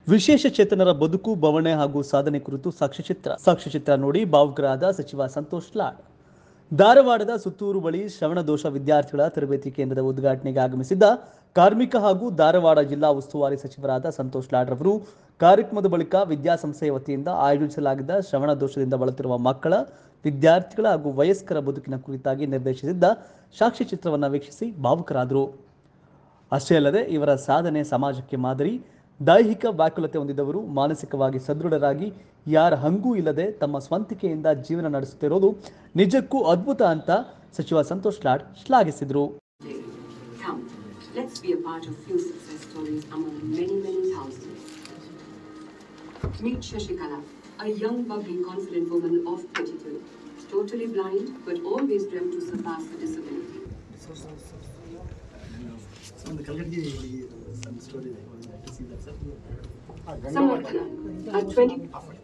ವಿಶೇಷ ಚೇತನರ ಬದುಕು ಬವಣೆ ಹಾಗೂ ಸಾಧನೆ ಕುರಿತು ಸಾಕ್ಷ್ಯಚಿತ್ರ ಸಾಕ್ಷ್ಯಚಿತ್ರ ನೋಡಿ ಭಾವುಕರಾದ ಸಚಿವ ಸಂತೋಷ್ ಲಾಡ್ ಧಾರವಾಡದ ಸುತ್ತೂರು ಬಳಿ ಶ್ರವಣದೋಷ ವಿದ್ಯಾರ್ಥಿಗಳ ತರಬೇತಿ ಕೇಂದ್ರದ ಉದ್ಘಾಟನೆಗೆ ಆಗಮಿಸಿದ್ದ ಕಾರ್ಮಿಕ ಹಾಗೂ ಧಾರವಾಡ ಜಿಲ್ಲಾ ಉಸ್ತುವಾರಿ ಸಚಿವರಾದ ಸಂತೋಷ್ ಲಾಡ್ ರವರು ಕಾರ್ಯಕ್ರಮದ ಬಳಿಕ ವಿದ್ಯಾಸಂಸ್ಥೆಯ ವತಿಯಿಂದ ಆಯೋಜಿಸಲಾಗಿದ್ದ ಶ್ರವಣ ದೋಷದಿಂದ ಬಳಲುತ್ತಿರುವ ಮಕ್ಕಳ ವಿದ್ಯಾರ್ಥಿಗಳ ಹಾಗೂ ವಯಸ್ಕರ ಬದುಕಿನ ಕುರಿತಾಗಿ ನಿರ್ದೇಶಿಸಿದ್ದ ಸಾಕ್ಷ್ಯಚಿತ್ರವನ್ನು ವೀಕ್ಷಿಸಿ ಭಾವುಕರಾದರು ಅಷ್ಟೇ ಅಲ್ಲದೆ ಇವರ ಸಾಧನೆ ಸಮಾಜಕ್ಕೆ ಮಾದರಿ ದೈಹಿಕ ವ್ಯಾಕುಲತೆ ಹೊಂದಿದವರು ಮಾನಸಿಕವಾಗಿ ಸದೃಢರಾಗಿ ಯಾರ ಹಂಗೂ ಇಲ್ಲದೆ ತಮ್ಮ ಸ್ವಂತಿಕೆಯಿಂದ ಜೀವನ ನಡೆಸುತ್ತಿರೋದು ನಿಜಕ್ಕೂ ಅದ್ಭುತ ಅಂತ ಸಚಿವ ಸಂತೋಷ್ ಲಾಡ್ ಶ್ಲಾಘಿಸಿದರು Come, let's be a part of few success stories among many, many thousands. Meet Shashikala, a young, bubbly, confident woman of 32, totally blind but always dreamt to surpass the disability. ಒಂದು ಕಲ್ಗಡ್ಗಿ ಒಂದು ಸ್ಟೋರಿ ಇದೆ Samarthana, a 20